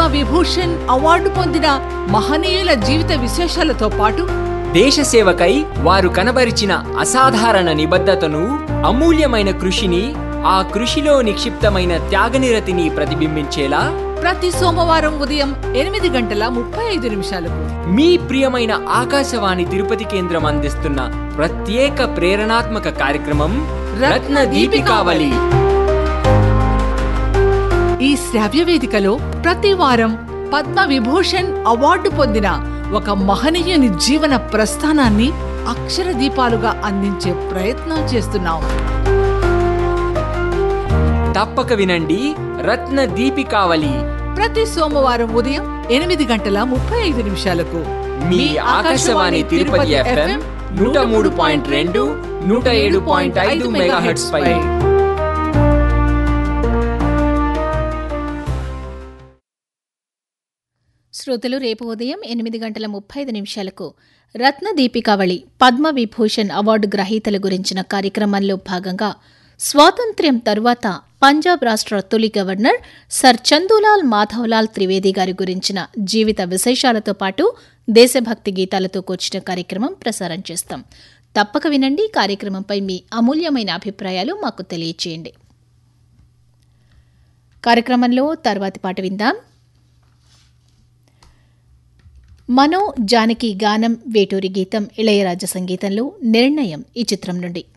Vibhushan award పొందిన మహనీయుల జీవిత విశేషాలతో పాటు దేశ సేవకై వారు కనబరిచిన అసాధారణ నిబద్ధతను అమూల్యమైన కృషిని ఆ కృషిలో నిక్షిప్తమైన త్యాగనిరతిని ప్రతిబింబించేలా ప్రతి సోమవారం ఉదయం ఎనిమిది గంటల ముప్పై ఐదు నిమిషాలకు మీ ప్రియమైన ఆకాశవాణి తిరుపతి కేంద్రం అందిస్తున్న ప్రత్యేక ప్రేరణాత్మక కార్యక్రమం రత్న దీపికావళి ఈ శ్రావ్య వేదికలో ప్రతి వారం పద్మ విభూషణ్ అవార్డు పొందిన ఒక మహనీయుని జీవన ప్రస్థానాన్ని అక్షర దీపాలుగా అందించే ప్రయత్నం చేస్తున్నాం తప్పక వినండి రత్న దీపికావళి ప్రతి సోమవారం ఉదయం ఎనిమిది గంటల ముప్పై ఐదు నిమిషాలకు మీ ఆకాశవాణి తిరుపతి ఎఫ్ఎం నూట మూడు పాయింట్ రెండు నూట ఏడు పాయింట్ ఐదు మెగాహెట్స్ పై శ్రోతలు రేపు ఉదయం ఎనిమిది గంటల ముప్పై ఐదు నిమిషాలకు రత్న దీపికావళి పద్మ విభూషణ్ అవార్డు గ్రహీతల గురించిన కార్యక్రమంలో భాగంగా స్వాతంత్ర్యం తరువాత పంజాబ్ రాష్ట్ర తొలి గవర్నర్ సర్ చందూలాల్ మాధవలాల్ త్రివేది గారి గురించిన జీవిత విశేషాలతో పాటు దేశభక్తి గీతాలతో కూర్చిన కార్యక్రమం ప్రసారం చేస్తాం తప్పక వినండి కార్యక్రమంపై మీ అమూల్యమైన అభిప్రాయాలు మాకు తెలియచేయండి కార్యక్రమంలో తర్వాతి పాట విందాం మనో జానకి గానం వేటూరి గీతం ఇళయరాజా సంగీతంలో నిర్ణయం ఈ చిత్రం నుండి